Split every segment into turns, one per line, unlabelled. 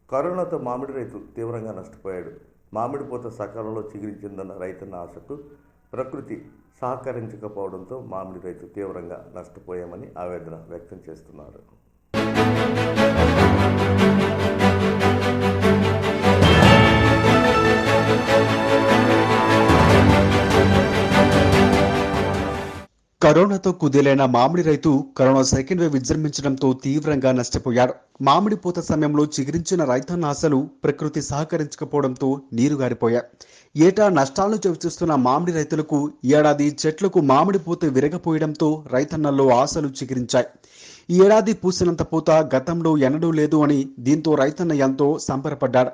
కరోనాతో మామిడి రైతు తీవ్రంగా నష్టపోయాడు మామిడి పూత సకాలంలో చిగురించిందన్న రైతన్న ఆశకు ప్రకృతి సహకరించకపోవడంతో మామిడి రైతు తీవ్రంగా నష్టపోయామని ఆవేదన వ్యక్తం చేస్తున్నారు
కరోనాతో కుదేలైన మామిడి రైతు కరోనా సెకండ్ వేవ్ విజృంభించడంతో తీవ్రంగా నష్టపోయాడు మామిడి పూత సమయంలో చిగురించిన రైతన్న ఆశలు ప్రకృతి సహకరించకపోవడంతో నీరుగారిపోయాయి ఏటా నష్టాలను చవిచూస్తున్న మామిడి రైతులకు ఈ ఏడాది చెట్లకు మామిడి పూత విరగపోయడంతో రైతన్నల్లో ఆశలు చిగురించాయి ఈ ఏడాది పూసినంత పూత గతంలో ఎన్నడూ లేదు అని దీంతో రైతన్న ఎంతో సంబరపడ్డాడు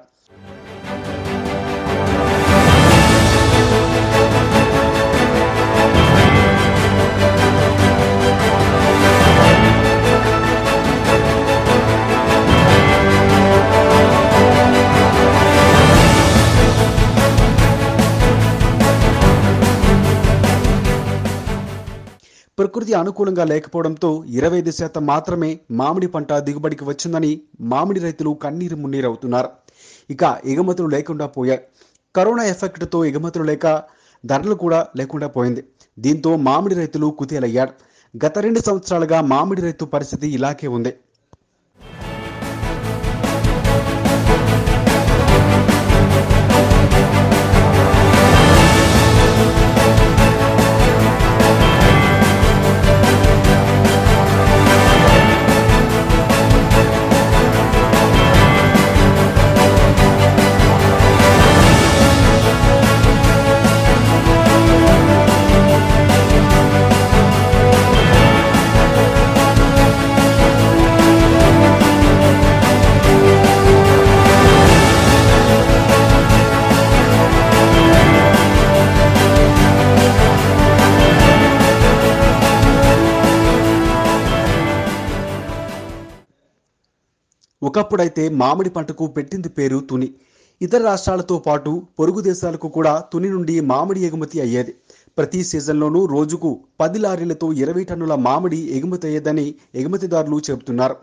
ప్రకృతి అనుకూలంగా లేకపోవడంతో ఇరవై ఐదు శాతం మాత్రమే మామిడి పంట దిగుబడికి వచ్చిందని మామిడి రైతులు కన్నీరు మున్నీరవుతున్నారు ఇక ఎగుమతులు లేకుండా పోయాయి కరోనా ఎఫెక్ట్తో ఎగుమతులు లేక ధరలు కూడా లేకుండా పోయింది దీంతో మామిడి రైతులు కుతేలయ్యారు గత రెండు సంవత్సరాలుగా మామిడి రైతు పరిస్థితి ఇలాగే ఉంది ఒకప్పుడైతే మామిడి పంటకు పెట్టింది పేరు తుని ఇతర రాష్ట్రాలతో పాటు పొరుగు దేశాలకు కూడా తుని నుండి మామిడి ఎగుమతి అయ్యేది ప్రతి సీజన్లోనూ రోజుకు పది లారీలతో ఇరవై టన్నుల మామిడి ఎగుమతి అయ్యేదని ఎగుమతిదారులు చెబుతున్నారు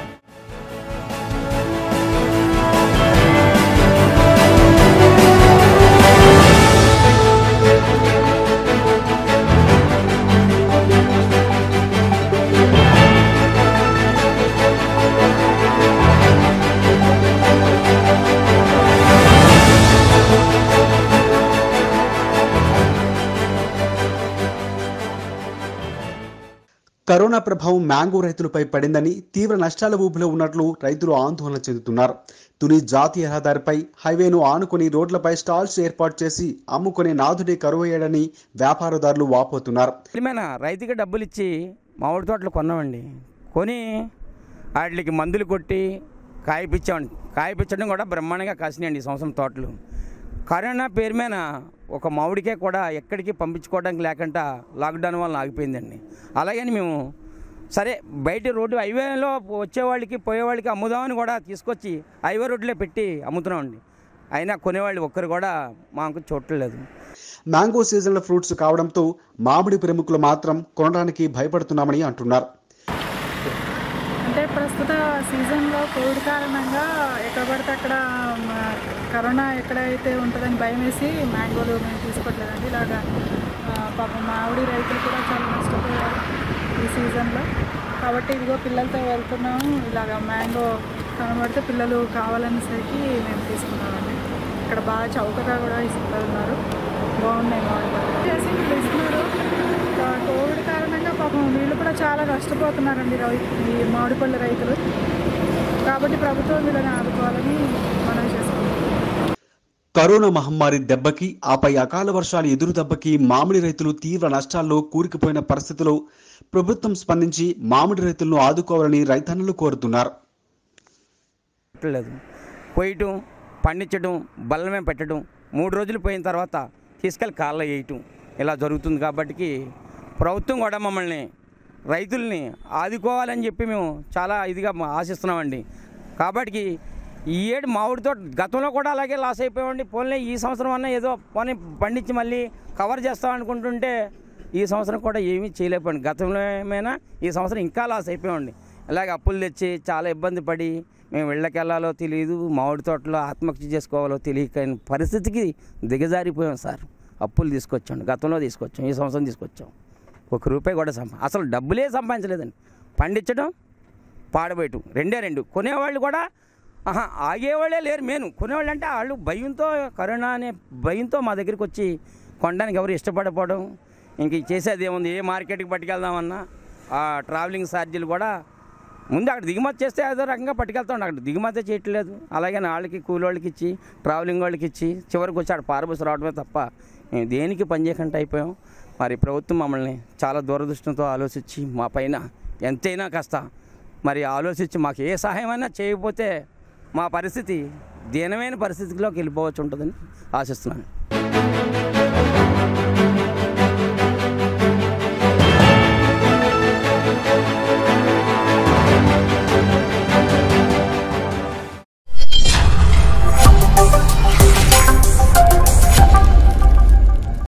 కరోనా ప్రభావం మ్యాంగో రైతులపై పడిందని తీవ్ర నష్టాల ఊబిలో ఉన్నట్లు రైతులు ఆందోళన చెందుతున్నారు తుని జాతీయ రహదారిపై హైవేను ఆనుకుని రోడ్లపై స్టాల్స్ ఏర్పాటు చేసి అమ్ముకునే నాథుడే కరువయ్యాడని వ్యాపారదారులు వాపోతున్నారు
నిజమైన రైతుకి డబ్బులు ఇచ్చి మామిడి తోటలు కొన్నామండి కొని వాటికి మందులు కొట్టి కాయపిచ్చామండి కాయపించడం కూడా బ్రహ్మాండంగా కాసినాయండి ఈ సంవత్సరం తోటలు కరోనా పేరు మీద ఒక మామిడికే కూడా ఎక్కడికి పంపించుకోవడానికి లేకుండా లాక్డౌన్ వల్ల ఆగిపోయిందండి అలాగని మేము సరే బయట రోడ్డు హైవేలో వచ్చేవాళ్ళకి పోయేవాళ్ళకి అమ్ముదామని కూడా తీసుకొచ్చి హైవే రోడ్లే పెట్టి అమ్ముతున్నామండి అయినా కొనేవాళ్ళు ఒక్కరు కూడా మాకు చూడలేదు
మ్యాంగో సీజన్ల ఫ్రూట్స్ కావడంతో మామిడి ప్రముఖులు మాత్రం కొనడానికి భయపడుతున్నామని అంటున్నారు
అంటే ప్రస్తుత సీజన్లో కోవిడ్ కారణంగా ఎక్కడ పడితే అక్కడ మ, కరోనా ఎక్కడైతే ఉంటుందని భయం వేసి మ్యాంగోలు మేము తీసుకోవట్లేదండి ఇలాగా ఆ, పాపం మామిడి రైతులు కూడా చాలా నష్టపోయారు ఈ సీజన్లో కాబట్టి ఇదిగో పిల్లలతో వెళ్తున్నాము ఇలాగ మ్యాంగో కనబడితే పిల్లలు కావాలనేసరికి మేము తీసుకున్నామండి ఇక్కడ బాగా చౌకగా కూడా ఇస్తున్నారు బాగున్నాయి మామిడి పళ్ళు. చేసి వీళ్ళు ఇస్తున్నారు ఇంకా కోవిడ్ కారణంగా పాపం వీళ్ళు కూడా చాలా నష్టపోతున్నారండి రై ఈ మామిడి పళ్ళ రైతులు కాబట్టి ప్రభుత్వం వీళ్ళని ఆదుకోవాలని మనం చేసుకుంటాం
కరోనా మహమ్మారి దెబ్బకి ఆపై అకాల వర్షాలు ఎదురు దెబ్బకి మామిడి రైతులు తీవ్ర నష్టాల్లో కూరుకుపోయిన పరిస్థితిలో ప్రభుత్వం స్పందించి మామిడి రైతులను ఆదుకోవాలని రైతన్నలు కోరుతున్నారు
పెట్టలేదు కొయ్యటం పండించడం బల్లమే పెట్టడం మూడు రోజులు పోయిన తర్వాత తీసుకెళ్ళి కాళ్ళ వేయటం ఇలా జరుగుతుంది కాబట్టి ప్రభుత్వం కూడా మమ్మల్ని రైతుల్ని ఆదుకోవాలని చెప్పి మేము చాలా ఇదిగా మా- ఆశిస్తున్నామండి కాబట్టి ఈ ఏడు మామిడితో గతంలో కూడా అలాగే లాస్ అయిపోయామండి పోన్లే ఈ సంవత్సరం అన్నా ఏదో పోనీ పండించి మళ్ళీ కవర్ చేస్తాం అనుకుంటుంటే ఈ సంవత్సరం కూడా ఏమీ చేయలేకపోయింది గతంలో ఏమైనా ఈ సంవత్సరం ఇంకా లాస్ అయిపోయామండి ఇలాగ అప్పులు తెచ్చి చాలా ఇబ్బంది పడి మేము ఇళ్ళకి వెళ్ళాలో తెలియదు మామిడి తోటలో ఆత్మహత్య చేసుకోవాలో తెలియక పరిస్థితికి దిగజారిపోయాం సార్ అప్పులు తీసుకొచ్చాం గతంలో తీసుకొచ్చాం ఈ సంవత్సరం తీసుకొచ్చాం ఒక రూపాయి కూడా సంపా అసలు డబ్బులే సంపాదించలేదండి పండించడం పాడబోయటం రెండే రెండు కొనేవాళ్ళు కూడా ఆహా ఆగేవాళ్ళే లేరు మేను కొనేవాళ్ళు అంటే వాళ్ళు భయంతో కరోనా అనే భయంతో మా దగ్గరికి వచ్చి కొనడానికి ఎవరు ఇష్టపడకపోవడం ఇంక చేసేది ఏముంది ఏ మార్కెట్కి పట్టుకెళ్దామన్నా ఆ ట్రావెలింగ్ ఛార్జీలు కూడా ముందు అక్కడ దిగుమతి చేస్తే ఏదో రకంగా పట్టుకెళ్తాం అక్కడ దిగుమతి చేయట్లేదు అలాగే వాళ్ళకి కూలి వాళ్ళకి ఇచ్చి ట్రావెలింగ్ వాళ్ళకి ఇచ్చి చివరికి వచ్చి ఆడ పారబోసి రావడమే తప్ప మేము దేనికి పని చేయకుండా అయిపోయాం మరి ప్రభుత్వం మమ్మల్ని చాలా దూరదృష్టితో ఆలోచించి మా పైన ఎంతైనా కాస్త మరి ఆలోచించి మాకు ఏ సహాయమైనా చేయకపోతే మా పరిస్థితి దీనమైన పరిస్థితిలోకి వెళ్ళిపోవచ్చు ఉంటుందని ఆశిస్తున్నాను